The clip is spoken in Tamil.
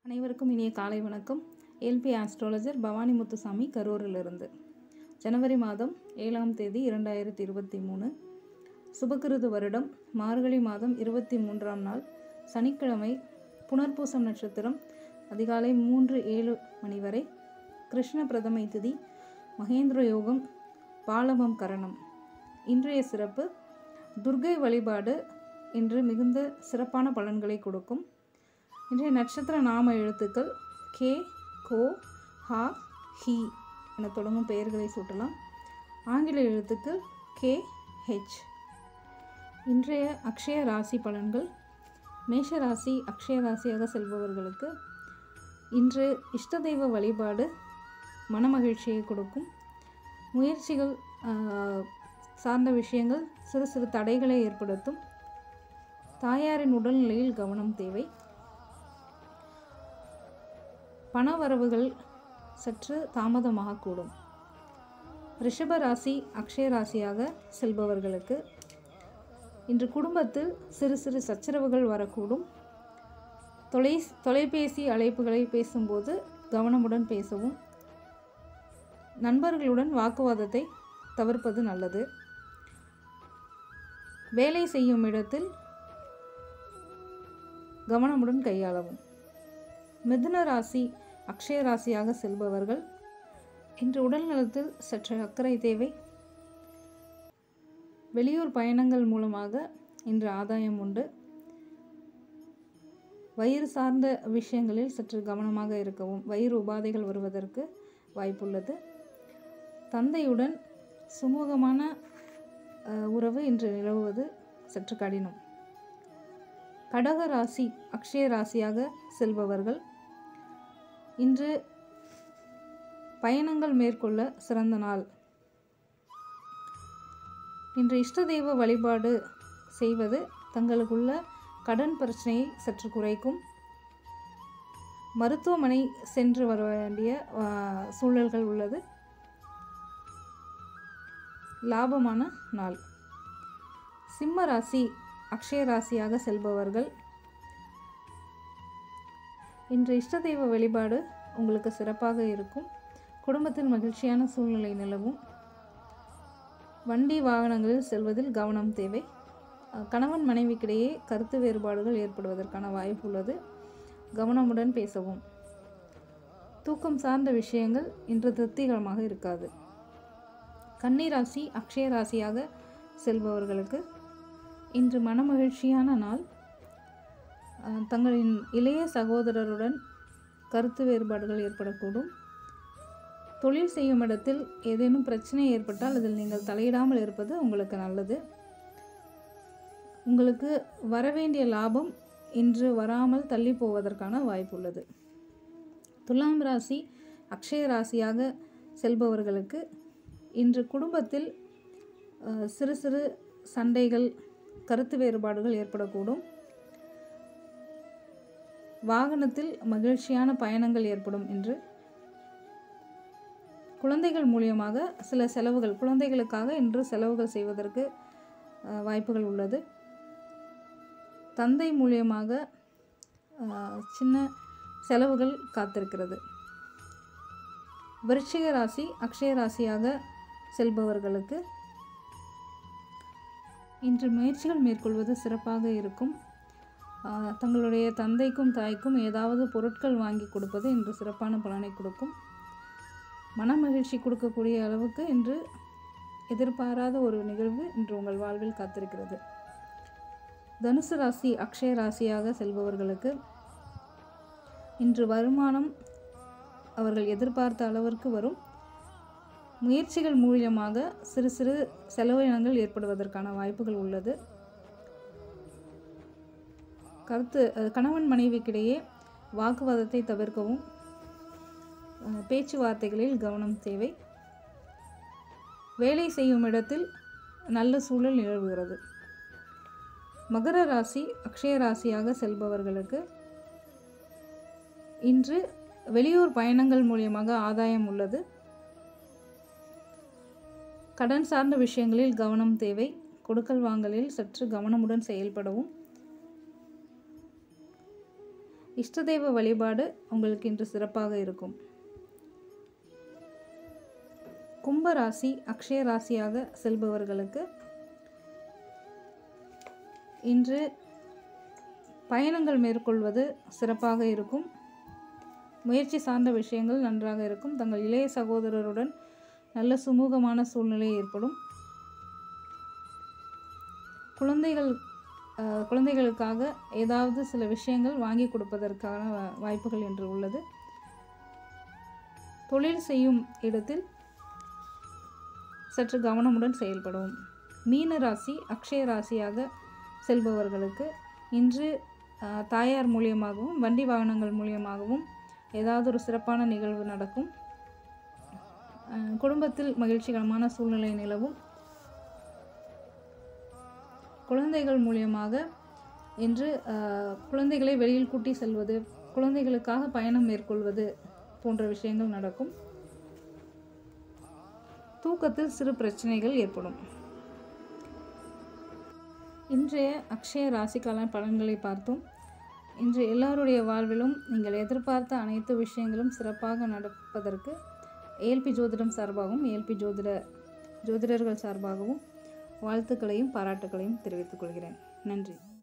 அனைவருக்கும் இனிய காலை வணக்கம் எல்பி ஆஸ்ட்ராலஜர் பவானி முத்துசாமி கரூரிலிருந்து ஜனவரி மாதம் ஏழாம் தேதி இரண்டாயிரத்தி இருபத்தி மூணு சுபகிருது வருடம் மார்கழி மாதம் இருபத்தி மூன்றாம் நாள் சனிக்கிழமை புனர்பூசம் நட்சத்திரம் அதிகாலை மூன்று ஏழு மணி வரை கிருஷ்ண பிரதமை திதி மகேந்திர யோகம் பாலவம் கரணம் இன்றைய சிறப்பு துர்கை வழிபாடு இன்று மிகுந்த சிறப்பான பலன்களை கொடுக்கும் இன்றைய நட்சத்திர நாம எழுத்துக்கள் கே கோ ஹா ஹி என தொடங்கும் பெயர்களை சூட்டலாம் ஆங்கில எழுத்துக்கள் கே ஹெச் இன்றைய அக்ஷய ராசி பலன்கள் மேஷ ராசி அக்ஷய ராசியாக செல்பவர்களுக்கு இன்று இஷ்ட தெய்வ வழிபாடு மனமகிழ்ச்சியை கொடுக்கும் முயற்சிகள் ஆஹ், சார்ந்த விஷயங்கள் சிறு சிறு தடைகளை ஏற்படுத்தும் தாயாரின் உடல்நிலையில் கவனம் தேவை பண வரவுகள் சற்று தாமதமாகக்கூடும் ரிஷப ராசி அக்ஷய ராசியாக செல்பவர்களுக்கு இன்று குடும்பத்தில் சிறு சிறு சச்சரவுகள் வரக்கூடும் தொலை தொலைபேசி அழைப்புகளை பேசும்போது கவனமுடன் பேசவும் நண்பர்களுடன் வாக்குவாதத்தை தவிர்ப்பது நல்லது வேலை செய்யும் இடத்தில் கவனமுடன் கையாளவும் மிதுன ராசி அக்ஷய ராசியாக செல்பவர்கள் இன்று உடல் நலத்தில் சற்று அக்கறை தேவை வெளியூர் பயணங்கள் மூலமாக இன்று ஆதாயம் உண்டு வயிறு சார்ந்த விஷயங்களில் சற்று கவனமாக இருக்கவும் வயிறு உபாதைகள் வருவதற்கு வாய்ப்புள்ளது தந்தையுடன் சுமூகமான அஹ், உறவு இன்று நிலவுவது சற்று கடினம் கடக ராசி அக்ஷய ராசியாக செல்பவர்கள் இன்று பயணங்கள் மேற்கொள்ள சிறந்த நாள் இன்று இஷ்ட தெய்வ வழிபாடு செய்வது தங்களுக்குள்ள கடன் பிரச்சனையை சற்று குறைக்கும் மருத்துவமனை சென்று வர வேண்டிய ஆ, சூழல்கள் உள்ளது லாபமான நாள் சிம்ம ராசி அக்ஷய ராசியாக செல்பவர்கள் இன்று இஷ்ட தெய்வ வழிபாடு உங்களுக்கு சிறப்பாக இருக்கும் குடும்பத்தில் மகிழ்ச்சியான சூழ்நிலை நிலவும் வண்டி வாகனங்களில் செல்வதில் கவனம் தேவை அஹ், கணவன் மனைவிக்கிடையே கருத்து வேறுபாடுகள் ஏற்படுவதற்கான வாய்ப்பு உள்ளது கவனமுடன் பேசவும் தூக்கம் சார்ந்த விஷயங்கள் இன்று திருப்திகரமாக இருக்காது கன்னி ராசி அக்ஷய ராசியாக செல்பவர்களுக்கு இன்று மனமகிழ்ச்சியான நாள் அஹ், தங்களின் இளைய சகோதரருடன் கருத்து வேறுபாடுகள் ஏற்படக்கூடும் தொழில் செய்யும் இடத்தில் ஏதேனும் பிரச்சனை ஏற்பட்டால் அதில் நீங்கள் தலையிடாமல் இருப்பது உங்களுக்கு நல்லது உங்களுக்கு வரவேண்டிய லாபம் இன்று வராமல் தள்ளி போவதற்கான வாய்ப்புள்ளது துலாம் ராசி அக்ஷய ராசியாக செல்பவர்களுக்கு இன்று குடும்பத்தில் அஹ், சிறு சிறு சண்டைகள் கருத்து வேறுபாடுகள் ஏற்படக்கூடும் வாகனத்தில் மகிழ்ச்சியான பயணங்கள் ஏற்படும் என்று குழந்தைகள் மூலியமாக சில செலவுகள் குழந்தைகளுக்காக இன்று செலவுகள் செய்வதற்கு அஹ், வாய்ப்புகள் உள்ளது தந்தை மூலியமாக அஹ், சின்ன செலவுகள் காத்திருக்கிறது விருச்சிக ராசி அக்ஷய ராசியாக செல்பவர்களுக்கு இன்று முயற்சிகள் மேற்கொள்வது சிறப்பாக இருக்கும் ஆஹ், தங்களுடைய தந்தைக்கும் தாய்க்கும் ஏதாவது பொருட்கள் வாங்கி கொடுப்பது இன்று சிறப்பான பலனை கொடுக்கும் மன மகிழ்ச்சி கொடுக்கக்கூடிய அளவுக்கு இன்று எதிர்பாராத ஒரு நிகழ்வு இன்று உங்கள் வாழ்வில் காத்திருக்கிறது தனுசு ராசி அக்ஷய ராசியாக செல்பவர்களுக்கு இன்று வருமானம் அவர்கள் எதிர்பார்த்த அளவிற்கு வரும் முயற்சிகள் மூலியமாக சிறு சிறு செலவினங்கள் ஏற்படுவதற்கான வாய்ப்புகள் உள்ளது கருத்து அஹ், கணவன் மனைவிக்கிடையே வாக்குவாதத்தை தவிர்க்கவும் அஹ், பேச்சுவார்த்தைகளில் கவனம் தேவை வேலை செய்யும் இடத்தில் நல்ல சூழல் நிலவுகிறது மகர ராசி அக்ஷய ராசியாக செல்பவர்களுக்கு இன்று வெளியூர் பயணங்கள் மூலியமாக ஆதாயம் உள்ளது கடன் சார்ந்த விஷயங்களில் கவனம் தேவை கொடுக்கல் வாங்கலில் சற்று கவனமுடன் செயல்படவும் இஷ்ட தெய்வ வழிபாடு உங்களுக்கு இன்று சிறப்பாக இருக்கும் கும்ப ராசி அக்ஷய ராசியாக செல்பவர்களுக்கு இன்று பயணங்கள் மேற்கொள்வது சிறப்பாக இருக்கும் முயற்சி சார்ந்த விஷயங்கள் நன்றாக இருக்கும் தங்கள் இளைய சகோதரருடன் நல்ல சுமூகமான சூழ்நிலை ஏற்படும் குழந்தைகள் அஹ், குழந்தைகளுக்காக ஏதாவது சில விஷயங்கள் வாங்கி கொடுப்பதற்கான வா- வாய்ப்புகள் என்று உள்ளது தொழில் செய்யும் இடத்தில் சற்று கவனமுடன் செயல்படவும் மீன ராசி அக்ஷய ராசியாக செல்பவர்களுக்கு இன்று அஹ், தாயார் மூலியமாகவும் வண்டி வாகனங்கள் மூலியமாகவும் ஏதாவது ஒரு சிறப்பான நிகழ்வு நடக்கும் அஹ், குடும்பத்தில் மகிழ்ச்சிகரமான சூழ்நிலை நிலவும் குழந்தைகள் மூலியமாக இன்று அஹ், குழந்தைகளை வெளியில் கூட்டி செல்வது குழந்தைகளுக்காக பயணம் மேற்கொள்வது போன்ற விஷயங்கள் நடக்கும் தூக்கத்தில் சிறு பிரச்சனைகள் ஏற்படும் இன்றைய அக்ஷய ராசிக்கான பலன்களை பார்த்தோம் இன்று எல்லாருடைய வாழ்விலும் நீங்கள் எதிர்பார்த்த அனைத்து விஷயங்களும் சிறப்பாக நடப்பதற்கு ஏல்பி ஜோதிடம் சார்பாகவும் ஏல்பி ஜோதிட ஜோதிடர்கள் சார்பாகவும் வாழ்த்துக்களையும் பாராட்டுக்களையும் தெரிவித்துக் கொள்கிறேன் நன்றி